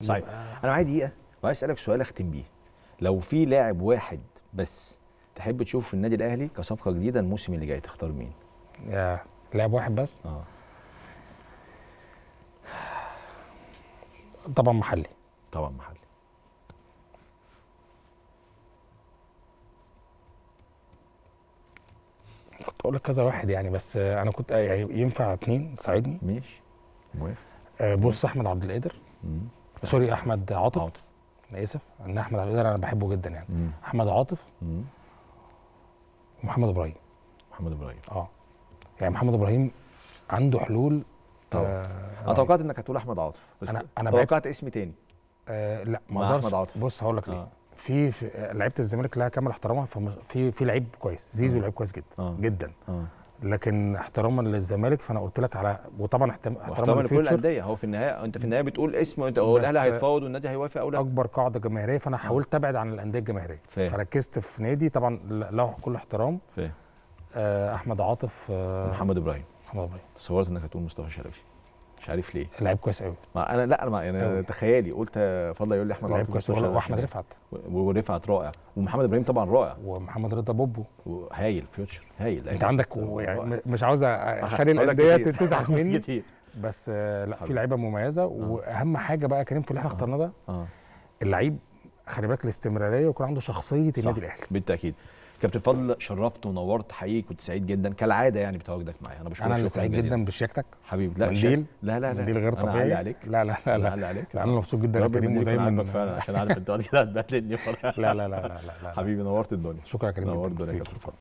صحيح انا معايا دقيقه وعايز اسالك سؤال اختم بيه لو في لاعب واحد بس تحب تشوفه في النادي الاهلي كصفقه جديده الموسم اللي جاي تختار مين يا لاعب واحد بس اه طبعا محلي طبعا محلي كنت اقول لك كذا واحد يعني بس آه، انا كنت آه، يعني ينفع اتنين تساعدني ماشي موافق آه، بص احمد عبد القادر مم. سوري احمد عاطف عاطف انا اسف ان احمد عبد القادر انا بحبه جدا يعني مم. احمد عاطف مم. ومحمد ابراهيم محمد ابراهيم اه يعني محمد ابراهيم عنده حلول طبعا. آه انا رهيبة. توقعت انك هتقول احمد عاطف بس أنا- أنا توقعت اسم تاني آه لا ما مع اقدرش أحمد عاطف. بص هقول لك ليه اه في, في آه، لعيبه الزمالك لها كامل احترامها فم- في في لعيب كويس زيزو آه. لعيب كويس جدا اه جدا اه لكن احتراما للزمالك فانا قلت لك على وطبعا احترام- احتراما واحتراما لكل للفيوتشر الانديه هو في النهايه انت في النهايه بتقول اسم وانت هو بس- الاهلي هيتفاوض والنادي هيوافق او لا اكبر قاعده جماهيريه فانا حاولت ابعد عن الانديه الجماهيريه فاهم فركزت في نادي طبعا له كل احترام فاهم آه، احمد عاطف آه، محمد ابراهيم محمد ابراهيم تصورت انك هتقول مصطفى شلبي مش عارف ليه لعيب كويس قوي ما انا لا انا ما يعني أوي. تخيلي قلت فضل يقول لي احمد لعيب عاطف كويس مصطفى شلبي واحمد عشان- رفعت و- ورفعت رائع ومحمد ابراهيم طبعا رائع ومحمد رضا بوبو هايل فيوتشر هايل انت عندك و- يعني رائع. م- مش عاوز اخلي هقول لك الانديه كتير. تزعل مني كتير بس آه، لا في حبيبي. لعيبه مميزه واهم حاجه بقى يا كريم في اللي احنا آه. اخترناه ده اه اللعيب خلي بالك الاستمراريه ويكون عنده شخصيه صح. النادي الاهلي بالتاكيد كابتن فضل شرفت ونورت حقيقي كنت سعيد جدا كالعاده يعني بتواجدك معايا انا بشكرك انا اللي شكراً سعيد جزيلاً. جدا بشياكتك حبيبي لا منديل؟ شك- لا لا لا منديل غير أنا طبيعي أعلي عليك لا لا لا أنا لا, أعلي عليك لا انا مبسوط جدا يا رب كريم المنديل يكون ودايما عاجبك فعلا عشان عارف انت بعد كده هتبهدلني لا لا لا لا لا, لا. حبيبي نورت الدنيا شكرا يا كريم جداً. نورت الدنيا يا ميرسي. كابتن فضل